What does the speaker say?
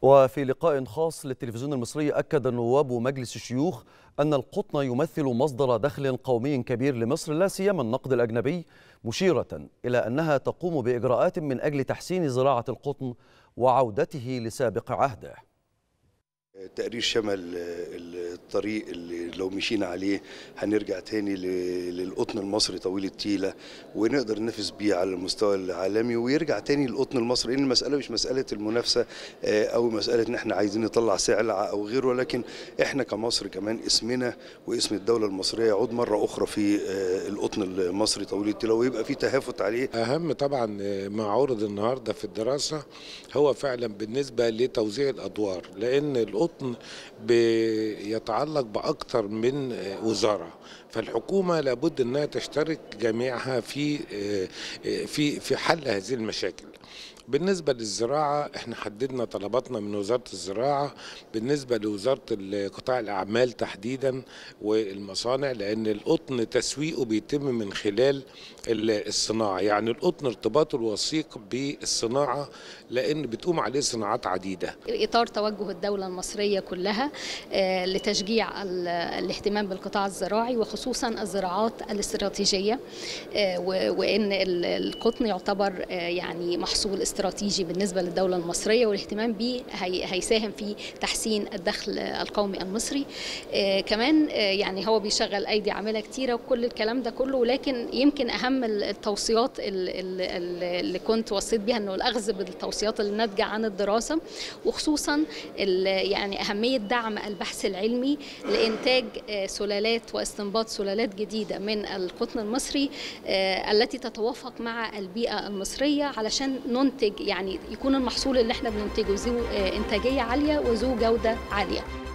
وفي لقاء خاص للتلفزيون المصري أكد نواب مجلس الشيوخ أن القطن يمثل مصدر دخل قومي كبير لمصر لا سيما النقد الأجنبي مشيرة إلى أنها تقوم بإجراءات من أجل تحسين زراعة القطن وعودته لسابق عهده تقرير شمل الطريق اللي لو مشينا عليه هنرجع تاني للقطن المصري طويل التيلة ونقدر ننافس بيه على المستوى العالمي ويرجع تاني للقطن المصري لان المسألة مش مسألة المنافسة او مسألة ان احنا عايزين نطلع سلعة او غيره ولكن احنا كمصر كمان اسمنا واسم الدولة المصرية يعود مرة اخرى في القطن المصري طويل التيلة ويبقى في تهافت عليه اهم طبعا ما عرض النهاردة في الدراسة هو فعلا بالنسبة لتوزيع الادوار لان القطن بيتعلق باكثر من وزاره فالحكومه لابد انها تشترك جميعها في في في حل هذه المشاكل بالنسبة للزراعة احنا حددنا طلباتنا من وزارة الزراعة بالنسبة لوزارة قطاع الأعمال تحديدا والمصانع لأن القطن تسويقه بيتم من خلال الصناعة يعني القطن ارتباطه الوثيق بالصناعة لأن بتقوم عليه صناعات عديدة إطار توجه الدولة المصرية كلها لتشجيع الاهتمام بالقطاع الزراعي وخصوصا الزراعات الاستراتيجية وإن القطن يعتبر يعني محصول استراتيجي بالنسبة للدولة المصرية والاهتمام به هيساهم في تحسين الدخل القومي المصري كمان يعني هو بيشغل أيدي عاملة كتيرة وكل الكلام ده كله ولكن يمكن أهم التوصيات اللي كنت وصيت بيها أنه الأخذ بالتوصيات اللي ناتجة عن الدراسة وخصوصا يعني أهمية دعم البحث العلمي لإنتاج سلالات واستنباط سلالات جديدة من القطن المصري التي تتوافق مع البيئة المصرية علشان ننتج يعني يكون المحصول اللي احنا بننتجه ذو انتاجيه عاليه وذو جوده عاليه